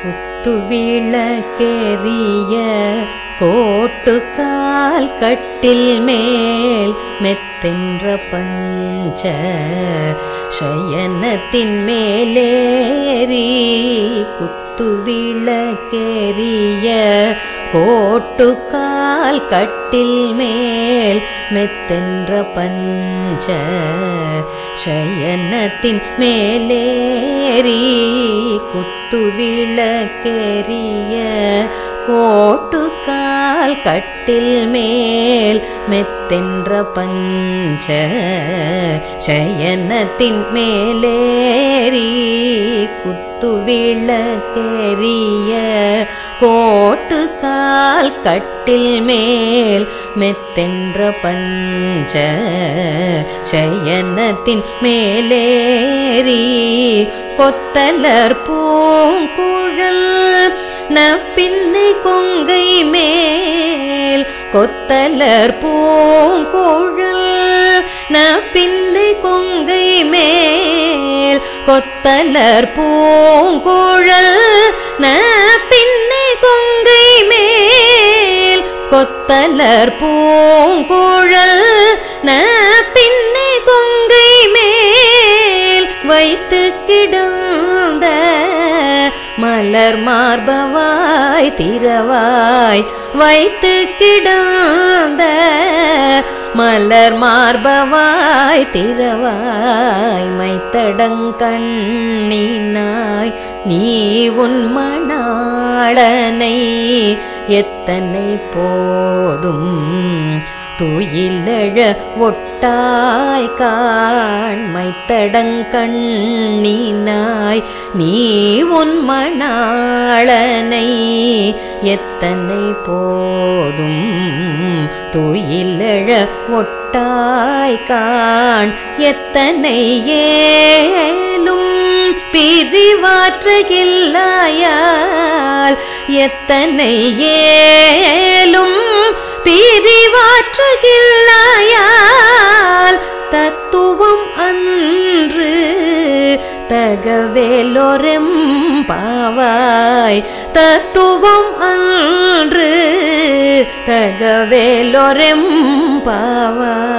குத்துவிளக்கெரிய கோட்டுக்கால் கட்டில் மேல் மெத்தென்ற பஞ்ச சயனத்தின் மேலேறி குத்துவிளக்கெரிய கோட்டுக்கால் கட்டில் மேல் மெத்தென்ற பஞ்ச சயனத்தின் மேலேறி குத்துவிளக்கெரிய கோட்டுக்கால் கட்டில் மேல் மெத்தென்ற பஞ்ச சயனத்தின் மேலேறி குத்துவிளக்கெரிய கோட்டுக்கால் கட்டில் மேல் மெத்தென்ற பஞ்ச சயனத்தின் மேலேறி கொத்தலர் பூங்குழல் நப்பின்னை கொங்கை மேல் கொத்தலர் பூங்குழல் நப்பின்னை கொங்கை மேல் கொத்தலர் பூங்குழல் நப்பின்னை கொங்கை மேல் கொத்தலர் பூங்குழல் நப்பின்னை கொங்கை மேல் வைத்து கிடந்த மலர் மார்பவாய் திரவாய் வைத்து கிடந்த மலர் மார்பவாய் திரவாய் மைத்தடங்கண்ணினாய் நீ உன் மணாளனை எத்தனை போதும் துயிலழ ஒட்டாய் காண்மைத்தடங்கண்ணினாய் நீ உன் மணாளனை எத்தனை போதும் துயிலழ ஒட்டாய் காண் எத்தனை ஏலும் பிரிவாற்றுகில்லாயால் எத்தனை ஏலும் பிரிவாற்றுகில்லாயால் தத்துவம் அன்று தகவேலொரெம் பாவாய் தத்துவம் அன்று தகவேலொரெம் பாவாய்